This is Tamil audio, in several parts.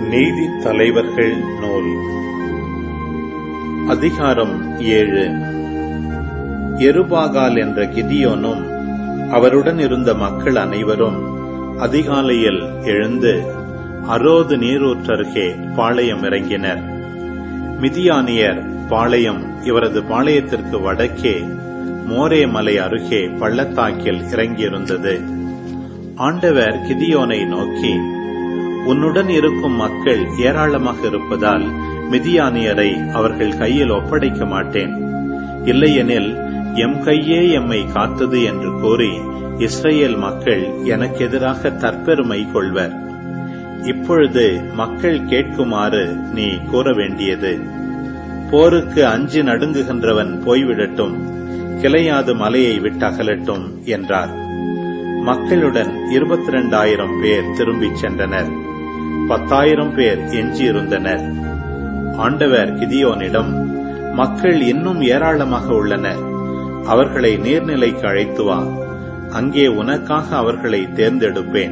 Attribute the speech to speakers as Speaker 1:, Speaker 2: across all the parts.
Speaker 1: நீதித் தலைவர்கள் நூல் அதிகாரம் ஏழு எருபாகால் என்ற கிதியோனும் அவருடன் இருந்த மக்கள் அனைவரும் அதிகாலையில் எழுந்து அரோது நீரூற்றருகே பாளையம் இறங்கினர் மிதியானியர் பாளையம் இவரது பாளையத்திற்கு வடக்கே மோரே மலை அருகே பள்ளத்தாக்கில் இறங்கியிருந்தது ஆண்டவர் கிதியோனை நோக்கி உன்னுடன் இருக்கும் மக்கள் ஏராளமாக இருப்பதால் மிதியானியரை அவர்கள் கையில் ஒப்படைக்க மாட்டேன் இல்லையெனில் எம் கையே எம்மை காத்தது என்று கூறி இஸ்ரேல் மக்கள் எனக்கு எதிராக தற்பெருமை கொள்வர் இப்பொழுது மக்கள் கேட்குமாறு நீ கூற வேண்டியது போருக்கு அஞ்சி நடுங்குகின்றவன் போய்விடட்டும் கிளையாது மலையை விட்டகலட்டும் என்றார் மக்களுடன் இருபத்தி இரண்டாயிரம் பேர் திரும்பிச் சென்றனர் பத்தாயிரம் பேர் எஞ்சியிருந்தனர் ஆண்டவர் கிதியோனிடம் மக்கள் இன்னும் ஏராளமாக உள்ளனர் அவர்களை நீர்நிலைக்கு அழைத்து வா அங்கே உனக்காக அவர்களை தேர்ந்தெடுப்பேன்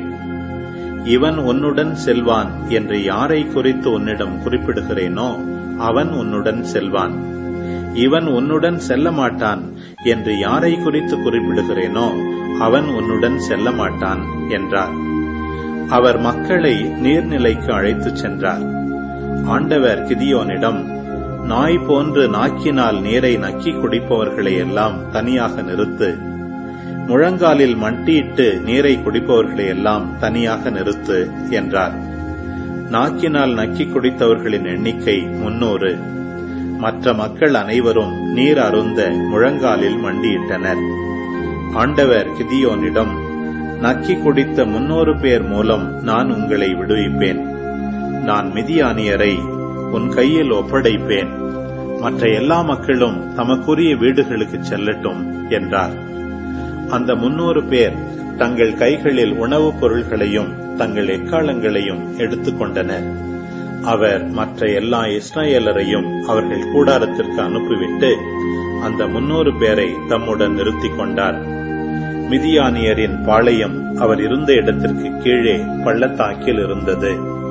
Speaker 1: இவன் உன்னுடன் செல்வான் என்று யாரை குறித்து உன்னிடம் குறிப்பிடுகிறேனோ அவன் உன்னுடன் செல்வான் இவன் உன்னுடன் செல்ல மாட்டான் என்று யாரை குறித்து குறிப்பிடுகிறேனோ அவன் உன்னுடன் செல்ல மாட்டான் என்றார் அவர் மக்களை நீர்நிலைக்கு அழைத்துச் சென்றார் ஆண்டவர் கிதியோனிடம் நாய் போன்று நாக்கினால் நீரை நக்கி குடிப்பவர்களை எல்லாம் தனியாக நிறுத்து முழங்காலில் மண்டியிட்டு நீரை குடிப்பவர்களை எல்லாம் தனியாக நிறுத்து என்றார் நாக்கினால் நக்கி குடித்தவர்களின் எண்ணிக்கை முன்னூறு மற்ற மக்கள் அனைவரும் நீர் அருந்த முழங்காலில் மண்டியிட்டனர் ஆண்டவர் கிதியோனிடம் நக்கி குடித்த முன்னூறு பேர் மூலம் நான் உங்களை விடுவிப்பேன் நான் மிதியானியரை உன் கையில் ஒப்படைப்பேன் மற்ற எல்லா மக்களும் தமக்குரிய வீடுகளுக்கு செல்லட்டும் என்றார் அந்த முன்னூறு பேர் தங்கள் கைகளில் உணவுப் பொருள்களையும் தங்கள் எக்காலங்களையும் எடுத்துக்கொண்டனர் அவர் மற்ற எல்லா இஸ்ரேலரையும் அவர்கள் கூடாரத்திற்கு அனுப்பிவிட்டு அந்த முன்னூறு பேரை தம்முடன் நிறுத்திக் கொண்டார் மிதியானியரின் பாளையம் அவர் இருந்த இடத்திற்கு கீழே பள்ளத்தாக்கில் இருந்தது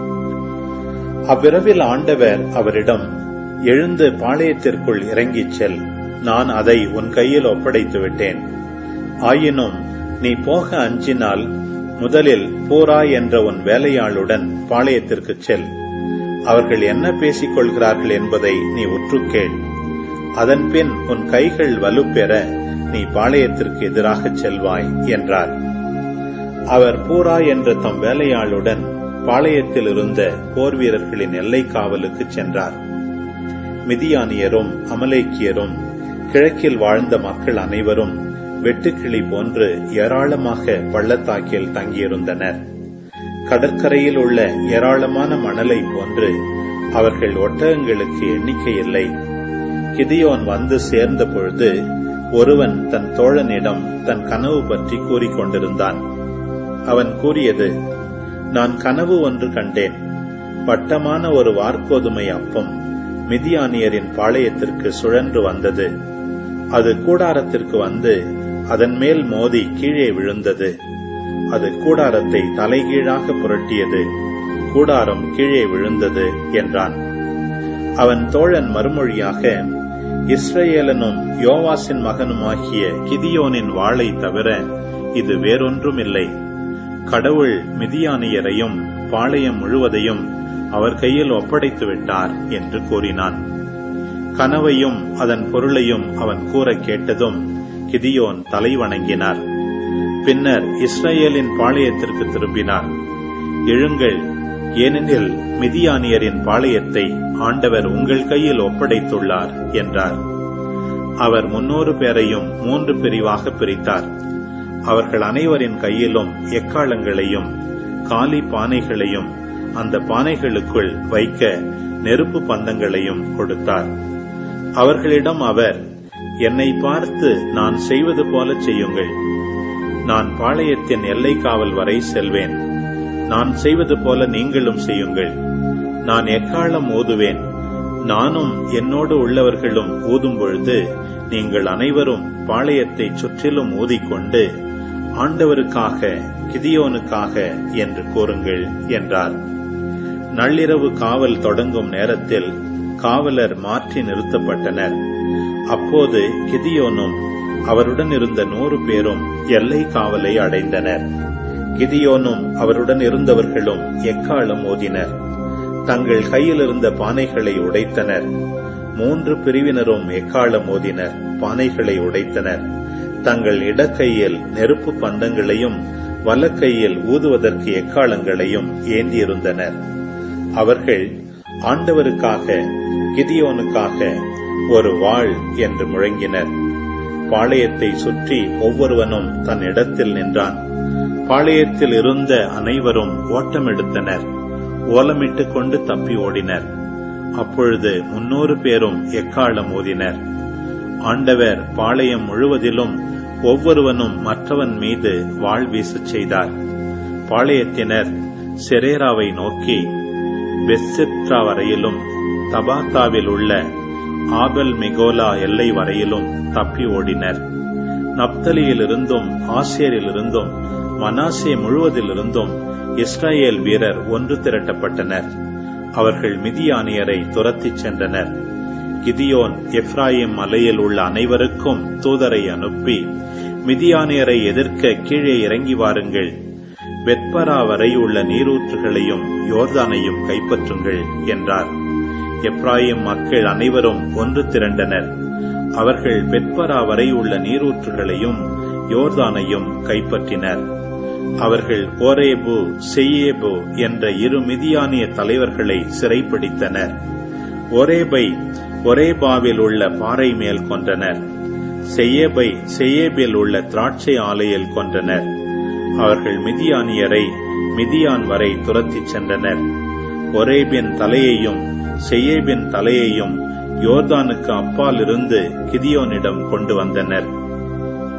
Speaker 1: அவ்விரவில் ஆண்டவர் அவரிடம் எழுந்து பாளையத்திற்குள் இறங்கிச் செல் நான் அதை உன் கையில் ஒப்படைத்து விட்டேன் ஆயினும் நீ போக அஞ்சினால் முதலில் பூரா என்ற உன் வேலையாளுடன் பாளையத்திற்கு செல் அவர்கள் என்ன பேசிக் கொள்கிறார்கள் என்பதை நீ உற்றுக்கேள் அதன்பின் உன் கைகள் வலுப்பெற நீ பாளையத்திற்கு எதிராக செல்வாய் என்றார் அவர் பூரா என்ற தம் வேலையாளுடன் பாளையத்தில் இருந்த போர் வீரர்களின் எல்லை காவலுக்கு சென்றார் மிதியானியரும் அமலேக்கியரும் கிழக்கில் வாழ்ந்த மக்கள் அனைவரும் வெட்டுக்கிளி போன்று ஏராளமாக பள்ளத்தாக்கில் தங்கியிருந்தனர் கடற்கரையில் உள்ள ஏராளமான மணலை போன்று அவர்கள் ஒட்டகங்களுக்கு எண்ணிக்கை இல்லை கிதியோன் வந்து சேர்ந்த பொழுது ஒருவன் தன் தோழனிடம் தன் கனவு பற்றி கூறிக்கொண்டிருந்தான் அவன் கூறியது நான் கனவு ஒன்று கண்டேன் வட்டமான ஒரு வார்கோதுமை அப்பம் மிதியானியரின் பாளையத்திற்கு சுழன்று வந்தது அது கூடாரத்திற்கு வந்து அதன் மேல் மோதி கீழே விழுந்தது அது கூடாரத்தை தலைகீழாக புரட்டியது கூடாரம் கீழே விழுந்தது என்றான் அவன் தோழன் மறுமொழியாக இஸ்ரேலனும் யோவாசின் மகனுமாகிய கிதியோனின் வாளை தவிர இது வேறொன்றும் இல்லை கடவுள் மிதியானியரையும் பாளையம் முழுவதையும் அவர் கையில் ஒப்படைத்து விட்டார் என்று கூறினான் கனவையும் அதன் பொருளையும் அவன் கூற கேட்டதும் கிதியோன் தலை வணங்கினார் பின்னர் இஸ்ரேலின் பாளையத்திற்கு திரும்பினார் எழுங்கள் ஏனெனில் மிதியானியரின் பாளையத்தை ஆண்டவர் உங்கள் கையில் ஒப்படைத்துள்ளார் என்றார் அவர் முன்னூறு பேரையும் மூன்று பிரிவாக பிரித்தார் அவர்கள் அனைவரின் கையிலும் எக்காலங்களையும் காலி பானைகளையும் அந்த பானைகளுக்குள் வைக்க நெருப்பு பந்தங்களையும் கொடுத்தார் அவர்களிடம் அவர் என்னை பார்த்து நான் செய்வது போல செய்யுங்கள் நான் பாளையத்தின் எல்லை காவல் வரை செல்வேன் நான் செய்வது போல நீங்களும் செய்யுங்கள் நான் எக்காலம் ஊதுவேன் நானும் என்னோடு உள்ளவர்களும் ஊதும் பொழுது நீங்கள் அனைவரும் பாளையத்தை சுற்றிலும் ஊதிக்கொண்டு ஆண்டவருக்காக கிதியோனுக்காக என்று கூறுங்கள் என்றார் நள்ளிரவு காவல் தொடங்கும் நேரத்தில் காவலர் மாற்றி நிறுத்தப்பட்டனர் அப்போது கிதியோனும் அவருடன் இருந்த நூறு பேரும் எல்லை காவலை அடைந்தனர் கிதியோனும் அவருடன் இருந்தவர்களும் எக்காலம் ஓதினர் தங்கள் கையில் இருந்த பானைகளை உடைத்தனர் மூன்று பிரிவினரும் எக்காலம் ஓதினர் பானைகளை உடைத்தனர் தங்கள் இடக்கையில் நெருப்பு பந்தங்களையும் வலக்கையில் ஊதுவதற்கு எக்காலங்களையும் ஏந்தியிருந்தனர் அவர்கள் ஆண்டவருக்காக கிதியோனுக்காக ஒரு வாழ் என்று முழங்கினர் பாளையத்தை சுற்றி ஒவ்வொருவனும் தன் இடத்தில் நின்றான் பாளையத்தில் இருந்த அனைவரும் ஓட்டமெடுத்தனர் ஓலமிட்டுக் கொண்டு தப்பி ஓடினர் அப்பொழுது முன்னூறு பேரும் எக்காலம் ஓதினர் ஆண்டவர் பாளையம் முழுவதிலும் ஒவ்வொருவனும் மற்றவன் மீது வாழ் வீசச் செய்தார் பாளையத்தினர் செரேராவை நோக்கி பெஸ்ஸெத்ரா வரையிலும் தபாத்தாவில் உள்ள ஆபல் மிகோலா எல்லை வரையிலும் தப்பி ஓடினர் நப்தலியிலிருந்தும் ஆசேரிலிருந்தும் மனாசே முழுவதிலிருந்தும் இஸ்ரேல் வீரர் ஒன்று திரட்டப்பட்டனர் அவர்கள் மிதியானியரை துரத்திச் சென்றனர் கிதியோன் எப்ராயிம் மலையில் உள்ள அனைவருக்கும் தூதரை அனுப்பி மிதியானியரை எதிர்க்க கீழே இறங்கி வாருங்கள் வெட்பரா வரை உள்ள நீரூற்றுகளையும் யோர்தானையும் கைப்பற்றுங்கள் என்றார் எப்ராயிம் மக்கள் அனைவரும் ஒன்று திரண்டனர் அவர்கள் பெட்பரா வரை உள்ள நீரூற்றுகளையும் யோர்தானையும் கைப்பற்றினர் அவர்கள் ஓரேபு செய்யேபு என்ற இரு மிதியானிய தலைவர்களை சிறைப்பிடித்தனர் ஒரேபை ஒரேபாவில் உள்ள பாறை மேல் கொன்றனர் செய்யேபை செய்யேபில் உள்ள திராட்சை ஆலையில் கொன்றனர் அவர்கள் மிதியானியரை மிதியான் வரை துரத்திச் சென்றனர் ஒரேபின் தலையையும் செய்யேபின் தலையையும் யோர்தானுக்கு அப்பால் இருந்து கிதியோனிடம் கொண்டு வந்தனர்